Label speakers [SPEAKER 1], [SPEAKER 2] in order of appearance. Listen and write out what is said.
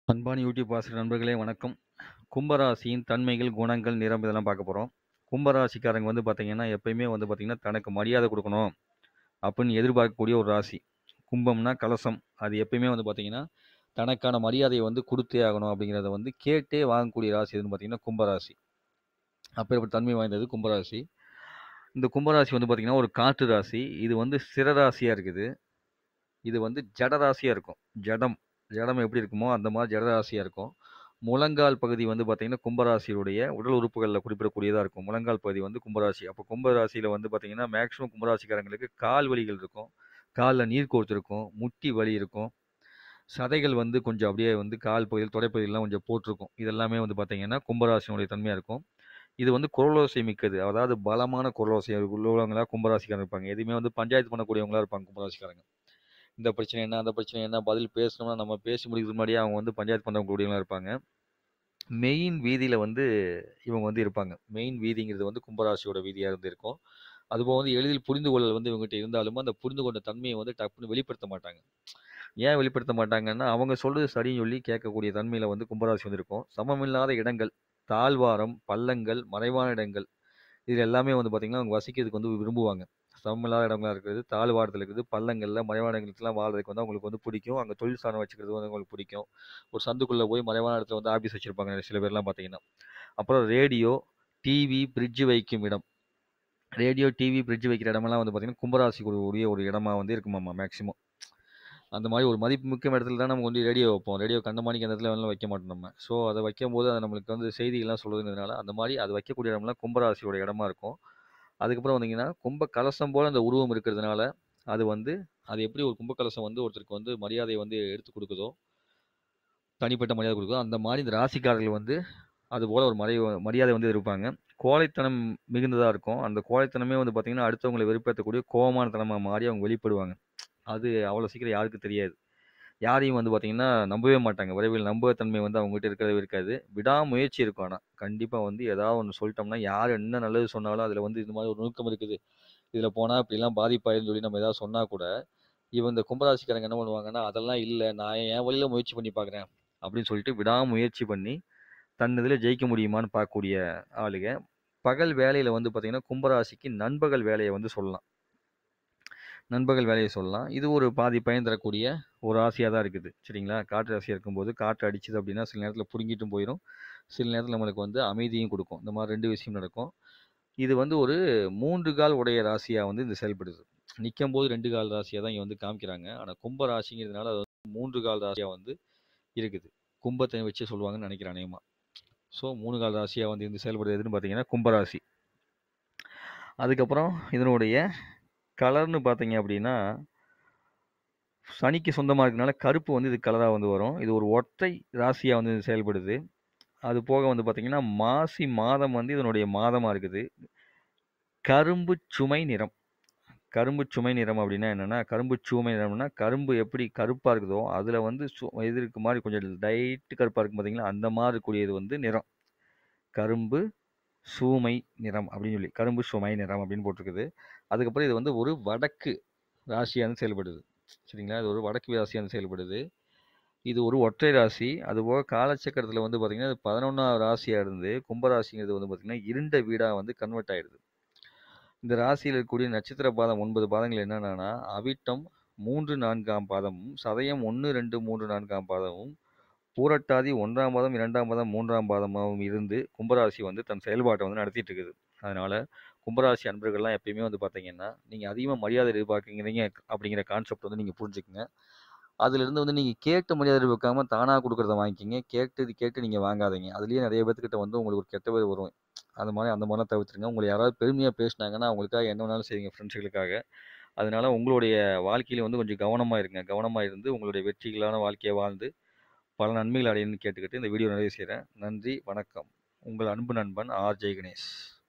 [SPEAKER 1] அன்பான யூடியூப் ஆசிரியர் நண்பர்களே வணக்கம் கும்பராசியின் தன்மைகள் குணங்கள் நிறம் இதெல்லாம் பார்க்க போகிறோம் கும்பராசிக்காரங்க வந்து பார்த்தீங்கன்னா எப்பயுமே வந்து பார்த்தீங்கன்னா தனக்கு மரியாதை கொடுக்கணும் அப்படின்னு எதிர்பார்க்கக்கூடிய ஒரு ராசி கும்பம்னா கலசம் அது எப்பயுமே வந்து பார்த்தீங்கன்னா தனக்கான மரியாதையை வந்து கொடுத்தே ஆகணும் அப்படிங்கிறத வந்து கேட்டே வாங்கக்கூடிய ராசி எதுன்னு பார்த்தீங்கன்னா கும்பராசி அப்பேற்பட்ட தன்மை வாய்ந்தது கும்பராசி இந்த கும்பராசி வந்து பார்த்தீங்கன்னா ஒரு காற்று ராசி இது வந்து சிறராசியாக இருக்குது இது வந்து ஜடராசியாக இருக்கும் ஜடம் ஜடம் எப்படி இருக்குமோ அந்த மாதிரி ஜடராசியாக இருக்கும் முழங்கால் பகுதி வந்து பார்த்தீங்கன்னா கும்பராசியுடைய உடல் உறுப்புகளில் குறிப்பிடக்கூடியதாக இருக்கும் முழங்கால் பகுதி வந்து கும்பராசி அப்போ கும்பராசியில் வந்து பார்த்தீங்கன்னா மேக்ஸிமம் கும்பராசிக்காரங்களுக்கு கால் வலிகள் இருக்கும் காலில் நீர் கோர்த்து இருக்கும் முட்டி வலி இருக்கும் சதைகள் வந்து கொஞ்சம் அப்படியே வந்து கால் பகுதியில் தொடைப்பகுதியெல்லாம் கொஞ்சம் போட்டிருக்கும் இதெல்லாமே வந்து பார்த்தீங்கன்னா கும்பராசினுடைய தன்மையாக இருக்கும் இது வந்து குரலோசை மிக்கது அதாவது பலமான குரலோசை உள்ளவங்களா கும்பராசிக்காரங்க இருப்பாங்க எதுவுமே வந்து பஞ்சாயத்து பண்ணக்கூடியவங்களா இருப்பாங்க கும்பராசிக்காரங்க இந்த பிரச்சனை என்ன அந்த பிரச்சனை என்ன பதில் பேசணும்னா நம்ம பேசி முடிக்கிறது முன்னாடியே அவங்க வந்து பஞ்சாயத்து பண்ணக்கூடியவங்களா இருப்பாங்க மெயின் வீதியில் வந்து இவங்க வந்து இருப்பாங்க மெயின் வீதிங்கிறது வந்து கும்பராசியோட வீதியாக இருந்து இருக்கும் அதுபோக வந்து எளிதில் புரிந்து கொள்ளல் வந்து இவங்ககிட்ட இருந்தாலும் அந்த புரிந்து கொண்ட தன்மையை வந்து டப்புன்னு வெளிப்படுத்த மாட்டாங்க ஏன் வெளிப்படுத்த மாட்டாங்கன்னா அவங்க சொல்றது சரின்னு சொல்லி கேட்கக்கூடிய தன்மையில் வந்து கும்பராசி வந்து இருக்கும் சமமில்லாத இடங்கள் தாழ்வாரம் பள்ளங்கள் மறைவான இடங்கள் இது எல்லாமே வந்து பார்த்திங்கன்னா அவங்க வசிக்கிறதுக்கு வந்து விரும்புவாங்க சமமில்லாத இடங்களா இருக்கிறது தாழ்வாரத்தில் இருக்குது பள்ளங்களில் மறைவான இடங்களுக்குலாம் வாழ்றதுக்கு வந்து அவங்களுக்கு வந்து பிடிக்கும் அங்கே தொழில் சாதனம் வச்சுக்கிறது வந்து அவங்களுக்கு பிடிக்கும் ஒரு சந்துக்குள்ளே போய் மறைவான இடத்துல வந்து ஆஃபீஸ் வச்சுருப்பாங்க சில பேர்லாம் பார்த்தீங்கன்னா அப்புறம் ரேடியோ டிவி ஃப்ரிட்ஜ் வைக்கும் இடம் ரேடியோ டிவி ஃப்ரிட்ஜ் வைக்கிற இடமெல்லாம் வந்து பார்த்திங்கன்னா கும்பராசிக்கு உரிய ஒரு இடமா வந்து இருக்குமாம்மா மேக்ஸிமம் அந்த மாதிரி ஒரு மதிப்பு மிக்க இடத்துல தான் நம்ம வந்து ரேடியோ வைப்போம் ரேடியோ கண்டமானிக்கு அந்த இடத்துல வேணாலும் வைக்க மாட்டோம் நம்ம ஸோ அதை வைக்கும் போது அது நம்மளுக்கு வந்து செய்திகள்லாம் சொல்லுதுங்கிறதுனால அந்த மாதிரி அது வைக்கக்கூடிய இடம்லாம் கும்பராசியோட இடமா இருக்கும் அதுக்கப்புறம் வந்தீங்கன்னா கும்ப கலசம் போல் அந்த உருவம் இருக்கிறதுனால அது வந்து அது எப்படி ஒரு கும்ப கலசம் வந்து ஒருத்தருக்கு வந்து மரியாதையை வந்து எடுத்து கொடுக்குதோ தனிப்பட்ட மரியாதை கொடுக்குதோ அந்த மாதிரி இந்த ராசிக்காரர்கள் வந்து அது போல் ஒரு மரி மரியாதை வந்து இருப்பாங்க கோழைத்தனம் மிகுந்ததாக இருக்கும் அந்த கோழைத்தனமே வந்து பார்த்திங்கன்னா அடுத்தவங்களை வெறுப்பேற்றக்கூடிய கோபமான தனமாக மாறி அவங்க வெளிப்படுவாங்க அது அவ்வளோ சீக்கிரம் யாருக்கும் தெரியாது யாரையும் வந்து பார்த்திங்கன்னா நம்பவே மாட்டாங்க விரைவில் நம்பகத்தன்மை வந்து அவங்ககிட்ட இருக்கிறது இருக்காது விடாமுயற்சி இருக்கும் ஆனால் கண்டிப்பாக வந்து ஏதாவது ஒன்று சொல்லிட்டோம்னா யார் என்ன நல்லது சொன்னாலும் அதில் வந்து இந்த மாதிரி ஒரு நுணுக்கம் இருக்குது இதில் போனால் இப்படிலாம் பாதிப்பாயிருன்னு சொல்லி நம்ம ஏதாவது சொன்னால் கூட இவன் இந்த கும்பராசிக்காரங்க என்ன பண்ணுவாங்கன்னா அதெல்லாம் இல்லை நான் என் வழியில் முயற்சி பண்ணி பார்க்குறேன் அப்படின்னு சொல்லிட்டு விடாமுயற்சி பண்ணி தன் இதில் ஜெயிக்க முடியுமான்னு பார்க்கக்கூடிய ஆளுங்க பகல் வேலையில் வந்து பார்த்திங்கன்னா கும்பராசிக்கு நண்பகல் வேலையை வந்து சொல்லலாம் நண்பகல் வேலையை சொல்லலாம் இது ஒரு பாதி பயன் தரக்கூடிய ஒரு ராசியாக தான் இருக்குது சரிங்களா காற்று ராசியாக இருக்கும்போது காற்று அடிச்சுது அப்படின்னா சில நேரத்தில் பிடுங்கிட்டும் போயிடும் சில நேரத்தில் நம்மளுக்கு வந்து அமைதியும் கொடுக்கும் இந்த மாதிரி ரெண்டு விஷயம் நடக்கும் இது வந்து ஒரு மூன்று கால் உடைய ராசியாக வந்து இந்த செயல்படுது நிற்கும் போது ரெண்டு கால் ராசியாக தான் இங்கே வந்து காமிக்கிறாங்க ஆனால் கும்ப ராசிங்கிறதுனால அது வந்து மூன்று கால் ராசியாக வந்து இருக்குது கும்பத்தை வச்சு சொல்லுவாங்கன்னு நினைக்கிறேன் அநேகமாக ஸோ மூணு கால் ராசியாக வந்து இருந்து செயல்படுறது எதுன்னு பார்த்தீங்கன்னா கும்பராசி அதுக்கப்புறம் இதனுடைய கலர்னு பார்த்தீங்க அப்படின்னா சனிக்கு சொந்தமாக இருக்கனால கருப்பு வந்து இது கலராக வந்து வரும் இது ஒரு ஒற்றை ராசியாக வந்து இது செயல்படுது அது போக வந்து பார்த்திங்கன்னா மாசி மாதம் வந்து இதனுடைய மாதமாக இருக்குது கரும்பு சுமை நிறம் கரும்பு சுமை நிறம் அப்படின்னா என்னென்னா கரும்பு சுமை நிறம்னா கரும்பு எப்படி கருப்பாக இருக்குதோ அதில் வந்து சு இது இருக்க மாதிரி கொஞ்சம் லைட்டு கருப்பாக இருக்கும் பார்த்தீங்களா அந்த மாதிரி இருக்கக்கூடியது வந்து நிறம் கரும்பு சூமை நிறம் அப்படின்னு சொல்லி கரும்பு சுமை நிறம் அப்படின்னு போட்டிருக்குது அதுக்கப்புறம் இது வந்து ஒரு வடக்கு ராசியாக செயல்படுது சரிங்களா இது ஒரு வடக்கு ராசியாக செயல்படுது இது ஒரு ஒற்றை ராசி அதுபோக காலச்சக்கரத்தில் வந்து பார்த்திங்கன்னா இது பதினொன்றாவது ராசியாக இருந்து கும்பராசிங்கிறது வந்து பார்த்திங்கன்னா இருண்ட வீடாக வந்து கன்வெர்ட் ஆகிடுது இந்த ராசியில் இருக்கக்கூடிய நட்சத்திர பாதம் ஒன்பது பாதங்கள் என்னென்னா அவிட்டம் மூன்று நான்காம் பாதமும் சதயம் ஒன்று ரெண்டு மூன்று நான்காம் பாதமும் பூரட்டாதி ஒன்றாம் பாதம் இரண்டாம் பாதம் மூன்றாம் பாதமாகவும் இருந்து கும்பராசி வந்து தன் செயல்பாட்டை வந்து நடத்திட்டு இருக்குது அதனால் கும்பராசி அன்பர்கள்லாம் எப்பயுமே வந்து பார்த்தீங்கன்னா நீங்கள் அதிகமாக மரியாதை எதிர்பார்க்குறீங்க அப்படிங்கிற கான்செப்ட் வந்து நீங்கள் புரிஞ்சுக்கங்க அதுலேருந்து வந்து நீங்கள் கேட்டு மரியாதை எதிர்பார்க்காம தானாக கொடுக்குறத வாங்கிக்கிங்க கேட்டு கேட்டு நீங்கள் வாங்காதீங்க அதுலேயே நிறைய பேர்த்துக்கிட்ட வந்து உங்களுக்கு ஒரு கெட்ட பேர் வரும் அந்த மாதிரி அந்த மாதிரிலாம் தவிர்த்துருங்க உங்களை யாராவது பெருமையாக பேசினாங்கன்னா அவங்களுக்காக என்ன வேணாலும் செய்யுங்க ஃப்ரெண்ட்ஸுகளுக்காக அதனால் உங்களுடைய வாழ்க்கையில் வந்து கொஞ்சம் கவனமாக இருங்க கவனமாக இருந்து உங்களுடைய வெற்றிகளான வாழ்க்கையை வாழ்ந்து பல நன்மைகள் அடையணும்னு கேட்டுக்கிட்டு இந்த வீடியோ நிறைவு செய்கிறேன் நன்றி வணக்கம் உங்கள் அன்பு நண்பன் ஆர் ஜெய் கணேஷ்